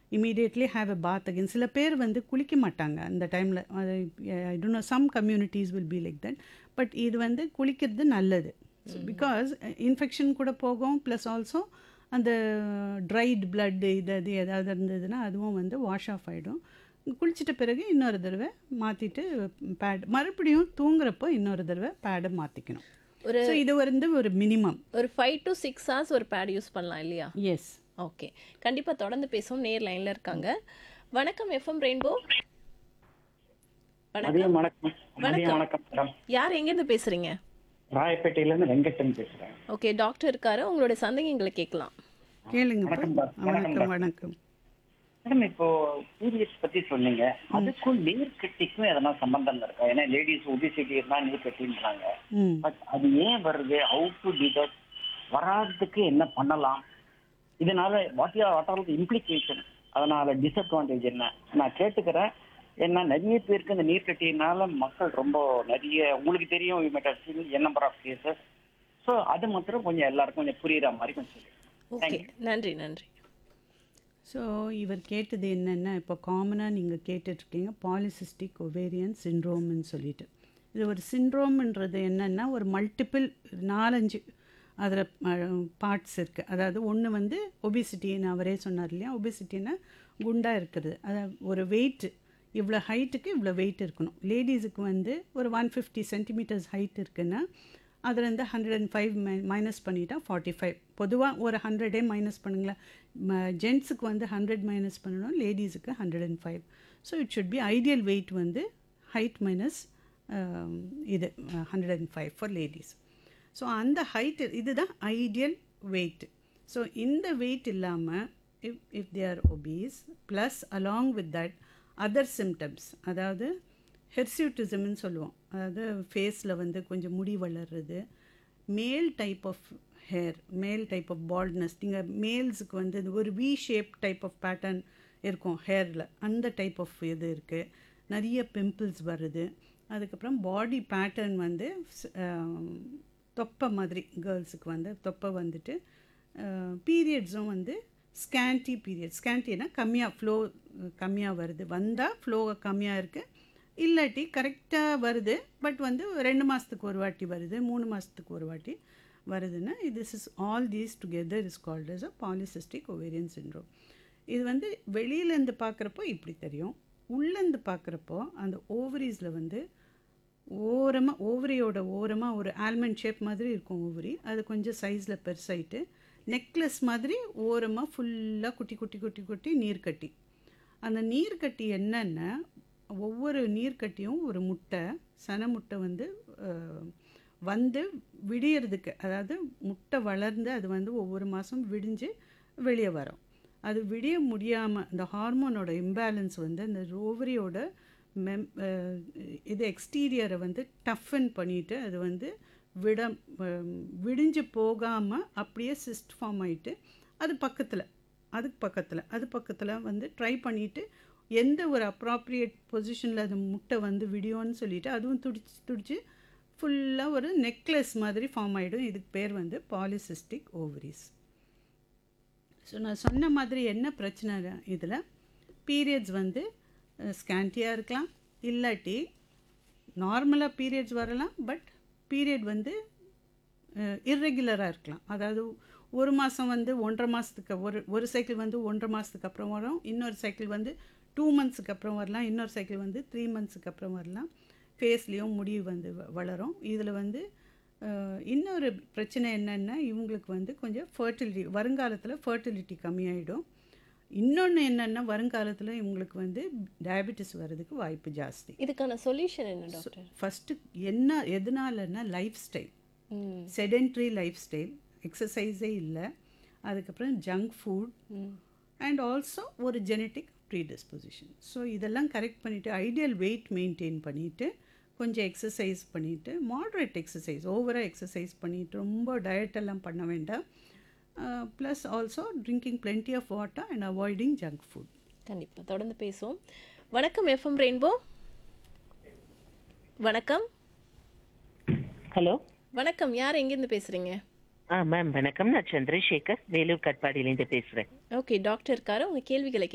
Immediately have a bath again சில பேர் வந்து குளிக்க மாட்டாங்க அந்த டைமில் I don't know some communities will be like that but இது வந்து குளிக்கிறது நல்லது பிகாஸ் இன்ஃபெக்ஷன் கூட போகும் ப்ளஸ் ஆல்சோ அந்த ட்ரைட் blood இது அது ஏதாவது இருந்ததுன்னா அதுவும் வந்து வாஷ் ஆஃப் ஆகிடும் குளிச்சிட்ட பிறகு இன்னொரு தடவை மாற்றிட்டு பேட் மறுபடியும் தூங்குறப்போ இன்னொரு தடவை பேடை மாற்றிக்கணும் ஒரு ஸோ இது வந்து ஒரு மினிமம் ஒரு ஃபைவ் டு சிக்ஸ் ஹவர்ஸ் ஒரு பேட் யூஸ் பண்ணலாம் இல்லையா எஸ் ஓகே கண்டிப்பா தொடர்ந்து பேசுவோம் நேர் லைன்ல இருக்காங்க வணக்கம் எஃப்எம் ரெயின்போ வணக்கம் மதியம் வணக்கம் மதியம் வணக்கம் மேடம் யார் எங்கேருந்து பேசுறீங்க ராயப்பேட்டையில இருந்து வெங்கட்டன் பேசுறேன் ஓகே டாக்டர் இருக்காரு உங்களோட சந்தேகங்களை கேட்கலாம் கேளுங்கப்பா வணக்கம் பா. வணக்கம் வணக்கம் மேடம் இப்போ பீரியட்ஸ் பத்தி சொன்னீங்க அதுக்கும் நீர் கட்டிக்கும் எதனா சம்பந்தம் இருக்கா ஏன்னா லேடிஸ் ஒபிசிட்டி இருந்தா நீர் கட்டின்றாங்க ம் பட் அது ஏன் வருது ஹவு டு டிடெக்ட் வராததுக்கு என்ன பண்ணலாம் இதனால what are what are implication அதனால டிஸ்அட்வான்டேஜ் என்ன நான் கேட்டுக்கிறேன் ஏன்னா நிறைய பேருக்கு இந்த நீர் கட்டினால மக்கள் ரொம்ப நிறைய உங்களுக்கு தெரியும் N number of cases so அது மாத்திரம் கொஞ்சம் எல்லாருக்கும் கொஞ்சம் புரியுற மாதிரி கொஞ்சம் சொல்லுங்க ஓகே நன்றி நன்றி ஸோ இவர் கேட்டது என்னென்னா இப்போ காமனாக நீங்கள் கேட்டுட்ருக்கீங்க பாலிசிஸ்டிக் ஒவேரியன் சிண்ட்ரோம்னு சொல்லிட்டு இது ஒரு சிண்ட்ரோம்ன்றது என்னென்னா ஒரு மல்டிபிள் நாலஞ்சு அதில் பார்ட்ஸ் இருக்குது அதாவது ஒன்று வந்து ஒபிசிட்டின்னு அவரே சொன்னார் இல்லையா ஒபிசிட்டின்னா குண்டாக இருக்கிறது அதாவது ஒரு வெயிட் இவ்வளோ ஹைட்டுக்கு இவ்வளோ வெயிட் இருக்கணும் லேடிஸுக்கு வந்து ஒரு ஒன் ஃபிஃப்டி சென்டிமீட்டர்ஸ் ஹைட் இருக்குன்னா அதுலேருந்து hundred and five my minus பண்ணிட்டா ஃபார்ட்டி ஃபைவ் பொதுவாக ஒரு ஹண்ட்ரடே மைனஸ் பண்ணுங்களேன் ஜென்ஸுக்கு வந்து ஹண்ட்ரட் மைனஸ் பண்ணணும் லேடிஸுக்கு hundred and five so it should be ideal weight வந்து ஹைட் மைனஸ் இது hundred and five for ladies so அந்த ஹைட் இதுதான் ஐடியல் வெயிட் ஸோ இந்த வெயிட் இல்லாமல் if if they are obese plus along with that other symptoms அதாவது ஹெர்சியூட்டிசம்னு சொல்லுவோம் அதாவது ஃபேஸில் வந்து கொஞ்சம் முடி வளர்றது male type of hair male type of baldness நீங்கள் மேல்ஸுக்கு வந்து இது ஒரு V shape type of pattern இருக்கும் ஹேரில் அந்த டைப் ஆஃப் இது இருக்குது நிறைய பிம்பிள்ஸ் வருது அதுக்கப்புறம் பாடி பேட்டர்ன் வந்து ஸ்- ஆம், தொப்பை மாதிரி கேர்ள்ஸுக்கு வந்து தொப்பை வந்துட்டு பீரியட்ஸும் வந்து ஸ்கேன்டி பீரியட் ஸ்கேன்டினா கம்மியாக ஃப்ளோ கம்மியாக வருது வந்தால் ஃப்ளோ கம்மியாக இருக்குது இல்லாட்டி கரெக்டாக வருது பட் வந்து ரெண்டு மாதத்துக்கு ஒரு வாட்டி வருது மூணு மாதத்துக்கு ஒரு வாட்டி வருதுன்னா this is all these together is called as a polycystic ovarian syndrome இது வந்து வெளியிலேருந்து பார்க்குறப்போ இப்படி தெரியும் உள்ளேருந்து பார்க்குறப்போ அந்த ஓவரீஸில் வந்து ஓரமாக ஓவரியோட ஓரமாக ஒரு ஆல்மண்ட் ஷேப் மாதிரி இருக்கும் ஓவரி அது கொஞ்சம் சைஸில் பெருசாயிட்டு நெக்லஸ் மாதிரி ஓரமாக ஃபுல்லாக குட்டி குட்டி குட்டி குட்டி நீர்க்கட்டி அந்த நீர்க்கட்டி என்னென்னா ஒவ்வொரு நீர்க்கட்டியும் ஒரு முட்டை சன முட்டை வந்து அஹ், வந்து விடியறதுக்கு அதாவது முட்டை வளர்ந்து அது வந்து ஒவ்வொரு மாதம் விடிஞ்சு வெளியே வரும் அது விடிய முடியாமல் இந்த ஹார்மோனோட இம்பேலன்ஸ் வந்து அந்த ஓவரியோட மெம் அஹ், இது எக்ஸ்டீரியரை வந்து டஃபன் பண்ணிட்டு அது வந்து விட அஹ், விடிஞ்சு போகாமல் அப்படியே சிஸ்ட் ஃபார்ம் ஆயிட்டு அது பக்கத்தில் அதுக்கு பக்கத்தில் அது பக்கத்தில் வந்து ட்ரை பண்ணிவிட்டு எந்த ஒரு அப்ராப்ரியேட் பொசிஷனில் அது முட்டை வந்து விடியோன்னு சொல்லிட்டு அதுவும் துடிச்சு துடிச்சு ஃபுல்லாக ஒரு நெக்லஸ் மாதிரி ஃபார்ம் ஆகிடும் இதுக்கு பேர் வந்து பாலிசிஸ்டிக் ஓவரிஸ் ஸோ நான் சொன்ன மாதிரி என்ன பிரச்சனை இதில் பீரியட்ஸ் வந்து ஸ்கேண்டியாக இருக்கலாம் இல்லாட்டி நார்மலாக பீரியட்ஸ் வரலாம் பட் பீரியட் வந்து இர்ரெகுலராக இருக்கலாம் அதாவது ஒரு மாதம் வந்து ஒன்றரை மாதத்துக்கு ஒரு ஒரு சைக்கிள் வந்து ஒன்றரை மாதத்துக்கு அப்புறம் வரும் இன்னொரு சைக்கிள் வந்து டூ மந்த்ஸுக்கு அப்புறம் வரலாம் இன்னொரு சைக்கிள் வந்து த்ரீ மந்த்ஸுக்கு அப்புறம் வரலாம் ஃபேஸ்லேயும் முடி வந்து வ- வளரும் இதில் வந்து அஹ், இன்னொரு பிரச்சனை என்னென்னா இவங்களுக்கு வந்து கொஞ்சம் ஃபர்டிலிட்டி வருங்காலத்தில் ஃபர்டிலிட்டி கம்மியாயிடும் இன்னொன்று என்னென்னா வருங்காலத்தில் இவங்களுக்கு வந்து டயபெட்டிஸ் வர்றதுக்கு வாய்ப்பு ஜாஸ்தி இதுக்கான சொல்யூஷன் என்ன டாக்டர் ஃபஸ்ட்டு என்ன எதனாலன்னா லைஃப் ஸ்டைல் ம் செடென்ட்ரி லைஃப் ஸ்டைல் எக்ஸசைஸே இல்லை அதுக்கப்புறம் ஜங்க் ஃபுட் அண்ட் ஆல்சோ ஒரு ஜெனட்டிக் ப்ரீடிஸ்பொசிஷன் ஸோ இதெல்லாம் கரெக்ட் பண்ணிவிட்டு ஐடியல் வெயிட் மெயின்டைன் பண்ணிவிட்டு கொஞ்சம் எக்ஸசைஸ் பண்ணிவிட்டு மாட்ரேட் எக்ஸசைஸ் ஓவராக எக்ஸசைஸ் பண்ணிவிட்டு ரொம்ப diet எல்லாம் பண்ண வேண்டாம் plus also drinking plenty of water and avoiding junk food கண்டிப்பா தொடர்ந்து பேசுவோம் வணக்கம் எஃப்எம் ரெயின்போ வணக்கம் ஹலோ வணக்கம் யார் எங்கேருந்து பேசுறீங்க ஆ மேம் வணக்கம் நான் சந்திரசேகர் வேலூர் கட்பாடியிலேருந்து பேசுகிறேன் ஓகே டாக்டர் இருக்காரு உங்க கேள்விகளை